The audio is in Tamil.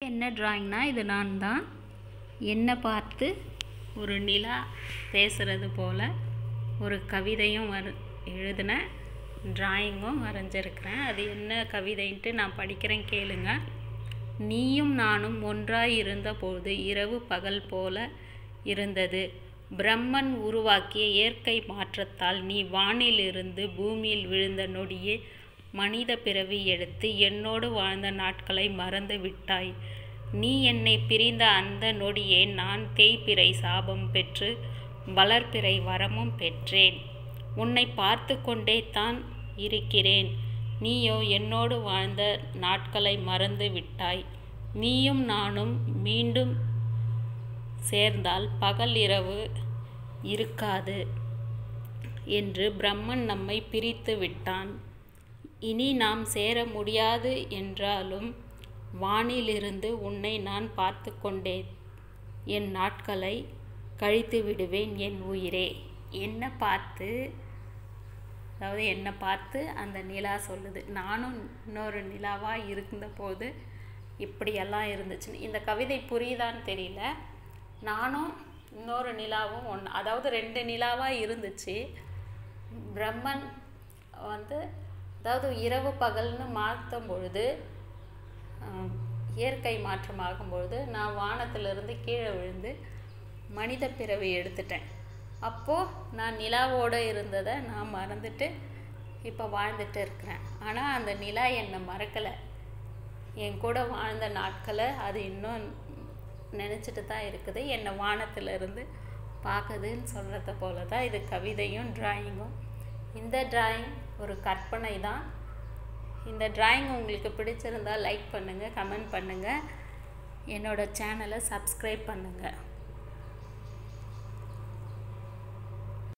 என்ன ட்ராயிங்னா இது நான் தான் என்னை பார்த்து ஒரு நிலா பேசுகிறது போல் ஒரு கவிதையும் வர எழுதின ட்ராயிங்கும் வரைஞ்சிருக்கிறேன் அது என்ன கவிதைன்ட்டு நான் படிக்கிறேன் கேளுங்க நீயும் நானும் ஒன்றாய் இருந்தபோது இரவு பகல் போல இருந்தது பிரம்மன் உருவாக்கிய இயற்கை மாற்றத்தால் நீ வானிலிருந்து பூமியில் விழுந்த நொடியே மனித பிறவி எடுத்து என்னோடு வாழ்ந்த நாட்களை மறந்து விட்டாய் நீ என்னை பிரிந்த அந்த நொடியே நான் தேய்பிறை சாபம் பெற்று வளர்பிறை வரமும் பெற்றேன் உன்னை பார்த்து கொண்டே தான் இருக்கிறேன் நீயோ என்னோடு வாழ்ந்த நாட்களை மறந்து விட்டாய் நீயும் நானும் மீண்டும் சேர்ந்தால் பகல் இரவு இருக்காது என்று பிரம்மன் நம்மை பிரித்து விட்டான் இனி நாம் சேர முடியாது என்றாலும் வானிலிருந்து உன்னை நான் பார்த்து கொண்டே என் நாட்களை கழித்து விடுவேன் என் உயிரே என்னை பார்த்து அதாவது என்னை பார்த்து அந்த நிலா சொல்லுது நானும் இன்னொரு நிலாவாக இருந்தபோது இப்படியெல்லாம் இருந்துச்சுன்னு இந்த கவிதை புரியுதான்னு தெரியல நானும் இன்னொரு நிலாவும் ஒன்று அதாவது ரெண்டு நிலாவாக இருந்துச்சு பிரம்மன் வந்து அதாவது இரவு பகல்னு மாற்றும் பொழுது இயற்கை மாற்றம் ஆகும்பொழுது நான் வானத்திலிருந்து கீழே விழுந்து மனித பிறவி எடுத்துட்டேன் அப்போது நான் நிலாவோடு இருந்ததை நான் மறந்துட்டு இப்போ வாழ்ந்துட்டு இருக்கிறேன் ஆனால் அந்த நிலா என்னை மறக்கலை என் கூட வாழ்ந்த நாட்களை அது இன்னும் நினச்சிட்டு தான் இருக்குது என்னை வானத்திலிருந்து பார்க்குதுன்னு சொல்கிறத போல தான் இது கவிதையும் ட்ராயிங்கும் இந்த ட்ராயிங் ஒரு கற்பனை தான் இந்த ட்ராயிங் உங்களுக்கு பிடிச்சிருந்தால் லைக் பண்ணுங்கள் கமெண்ட் பண்ணுங்கள் என்னோடய சேனலை சப்ஸ்கிரைப் பண்ணுங்கள்